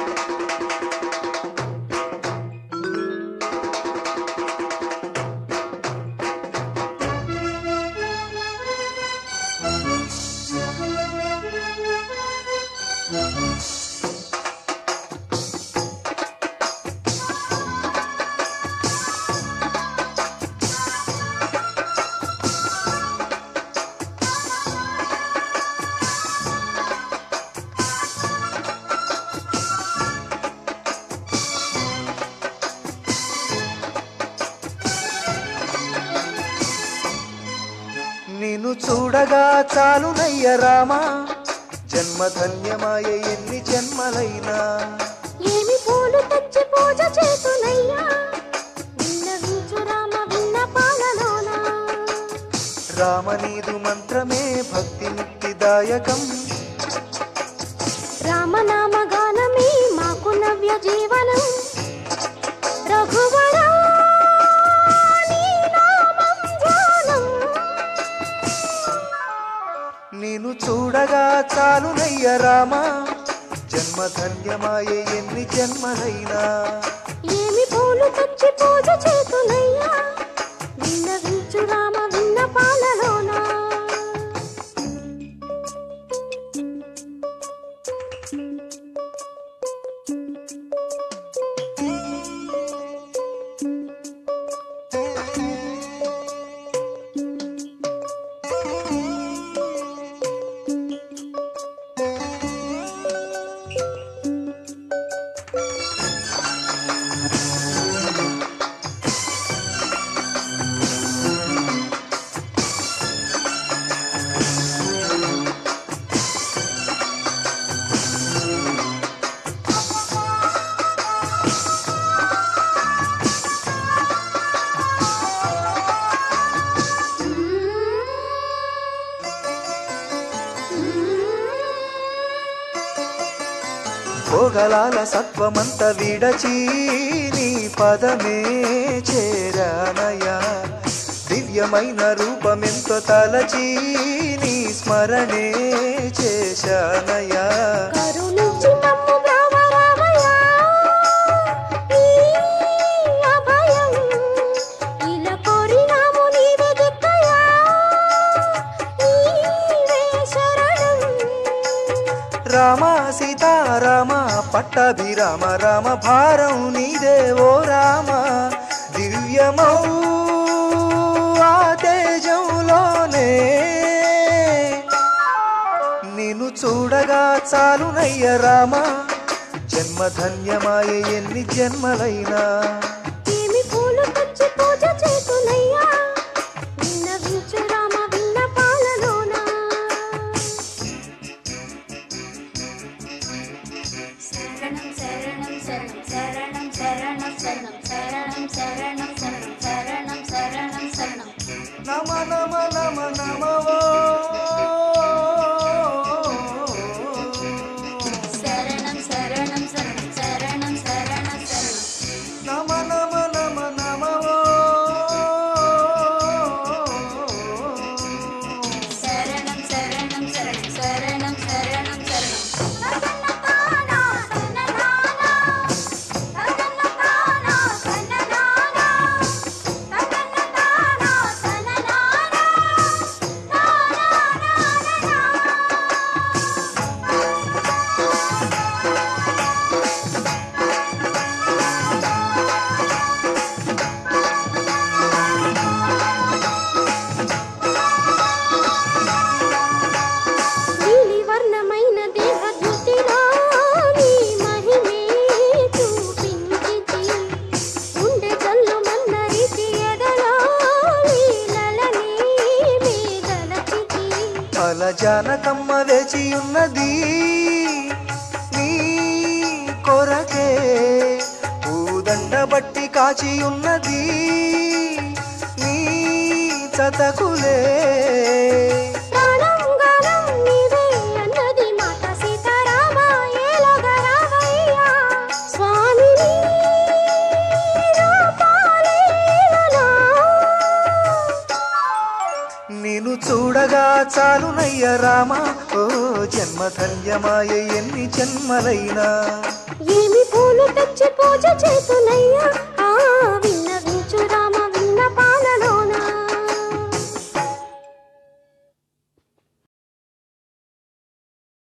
నిన్ను చూడగా చాలునయ్య రామా జన్మధన్యమాయ ఎన్ని జన్మలైనా ఏమి పూలు తెచ్చి పూజ చేతునయ్యా విన్నవించు రామ విన్న పాలలోన రామనీదు మంత్రమే భక్తి ముక్తిదాయకం రామనామ గానమే మాకు నవ్య జీవనం రఘువరా నీ నామం ధ్యానం నిన్ను చూడగా చాలునయ్య రామా జన్మధన్యమాయ ఎన్ని జన్మలైనా ఏమి పూలు తెచ్చి పూజ చేతునయ్యా విన్నవించు రామ విన్న పాలలోన భోగలాల సత్వమంత విడచి నీ పదమే చేరానయా దివ్యమైన రూపమెంతో తలచి నీ స్మరణే చేశానయా కరుణించి మమ్ము బ్రవరావయ్యా నీ అభయం ఇలా కోరినాము నీవే దిక్కయ్యా నీవే శరణం రామ సీతారామ పట్టాభిరామ రామ భారం నీదే ఓ రామ దివ్యమౌ ఆ తేజంలోనే నిన్ను చూడగా చాలునయ్య రామ జన్మధన్యమాయ ఎన్ని జన్మలైనా ఏమి పూలు తెచ్చి పూజ చేతునయ్యా విన్నవించు రామ విన్న పాలలోన శరణం శరణం శరణం శరణం శరణం శరణం శరణం శరణం శరణం శరణం శరణం శరణం నమ నమ నమ నమవో శరణం శరణం శరణం శరణం శరణం శరణం నమ నమ నమ నమవో శరణం శరణం శరణం శరణం శరణం శరణం నీలి వర్ణమైన దేహద్యుతిలో నీ మహిమే చూపించితి ఉండే జల్లు మన్న రీతి ఎదలో లీలలని మేదలచితి అల జానకమ్మ వేచి ఉన్నది నీ కొరకే పూదండ బట్టి కాచి ఉన్నది నీ చతకులే ప్రాణం గానం నీవే అన్నది మాట సీతారామ ఏలగా రావయ్యా స్వామిని రూపాలేలనా నిన్ను చూడగా చాలునయ్య రామ ఓ జన్మ జన్మ ధన్యమాయ ఎన్ని జన్మలైనా ఏమి పూలు తెచ్చి పూజ చేతునయ్యా